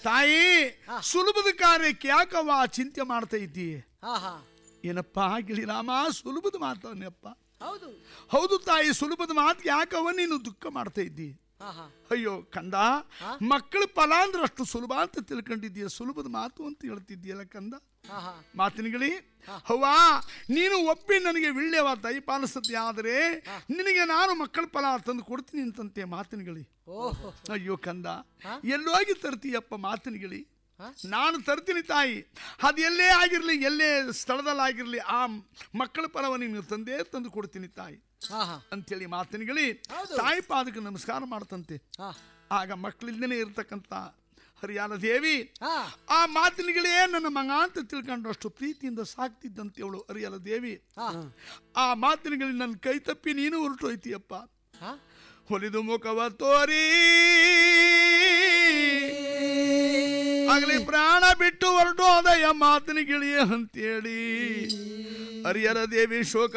ತಾಯಿ ಹಾ. ಸುಲಭದ ಕಾರ್ಯಕ್ಕೆ ಯಾಕವ್ವ ಚಿಂತೆ ಮಾಡ್ತಾ ಇದ್ದಿ ಹಾ ಹಾ ಏನಪ್ಪ ಗಿಳಿರಾಮ ಸುಲಭದ ಮಾತವನ್ನಪ್ಪ ಹೌದು ಹೌದು ತಾಯಿ ಸುಲಭದ ಮಾತು ಯಾಕವ ನೀನು ದುಃಖ ಮಾಡ್ತಾ ಇದ್ದಿ ಹಾ ಹಾ ಅಯ್ಯೋ ಕಂದ ಹಾ? ಮಕ್ಕಳ ಫಲ ಅಂದ್ರೆ ಅಷ್ಟು ಸುಲಭ ಅಂತ ತಿಳ್ಕೊಂಡಿದ್ದೀಯ ಸುಲಭದ ಮಾತು ಅಂತ ಹೇಳ್ತಿದ್ದೀಯಲ್ಲ ಕಂದ ಹಾ ಹಾ ಮಾತಿನಗಳಿ ಹವ್ವ ನೀನು ಒಪ್ಪಿ ನನಗೆ ವಿಳ್ಯವ ತಾಯಿ ಪಾಲಿಸತ್ತೆ ಆದರೆ ನಿನಗೆ ನಾನು ಮಕ್ಕಳ ಫಲ ತಂದು ಕೊಡ್ತೀನಿ ಅಂತಂತೆ ಮಾತಿನಗಳಿ ಓಹೋ ಅಯ್ಯೋ ಕಂದ ಹಾ? ಎಲ್ಲೋಗಿ ತರ್ತೀಯಪ್ಪ ಮಾತಿನಗಳಿ ಹಾ? ನಾನು ತರ್ತೀನಿ ತಾಯಿ ಅದು ಎಲ್ಲೇ ಆಗಿರಲಿ ಎಲ್ಲೇ ಸ್ಥಳದಲ್ಲಾಗಿರಲಿ ಆ ಮಕ್ಕಳ ಫಲವ ನೀನು ತಂದೇ ತಂದು ಕೊಡ್ತೀನಿ ತಾಯಿ ಹಾ ಹಾ ಅಂತೇಳಿ ಮಾತಿನಗಳಿ ಹೌದು. ತಾಯಿ ಪಾದಕ್ಕೆ ನಮಸ್ಕಾರ ಮಾಡ್ತಂತೆ ಹಾ ಆಗ ಮಕ್ಕಳಿಂದನೇ ಇರ್ತಕ್ಕಂಥ ಹರಿಯಾಣ ದೇವಿ ಹಾ ಆ ಮಾತಿನಗಳೇ ನನ್ನ ಮಗ ಅಂತ ತಿಳ್ಕೊಂಡು ಅಷ್ಟು ಪ್ರೀತಿಯಿಂದ ಸಾಕ್ತಿದ್ದಂತೆ ಅವಳು ಹರಿಯಲ ದೇವಿ ಹಾ ಆ ಮಾತಿನಗಳಿಗೆ ನನ್ನ ಕೈ ತಪ್ಪಿ ನೀನು ಹೊರಟೋಯ್ತೀಯಪ್ಪ ಹಾ ಹೊಲಿದು ಮುಖವ ತೋರಿ ಆಗಲಿ ಪ್ರಾಣ ಬಿಟ್ಟು ಹೊರಟೋದಯ ಮಾತಿನಗಿಳಿಯ ಅಂತೇಳಿ ಹರಿಯರ ದೇವಿ ಶೋಕ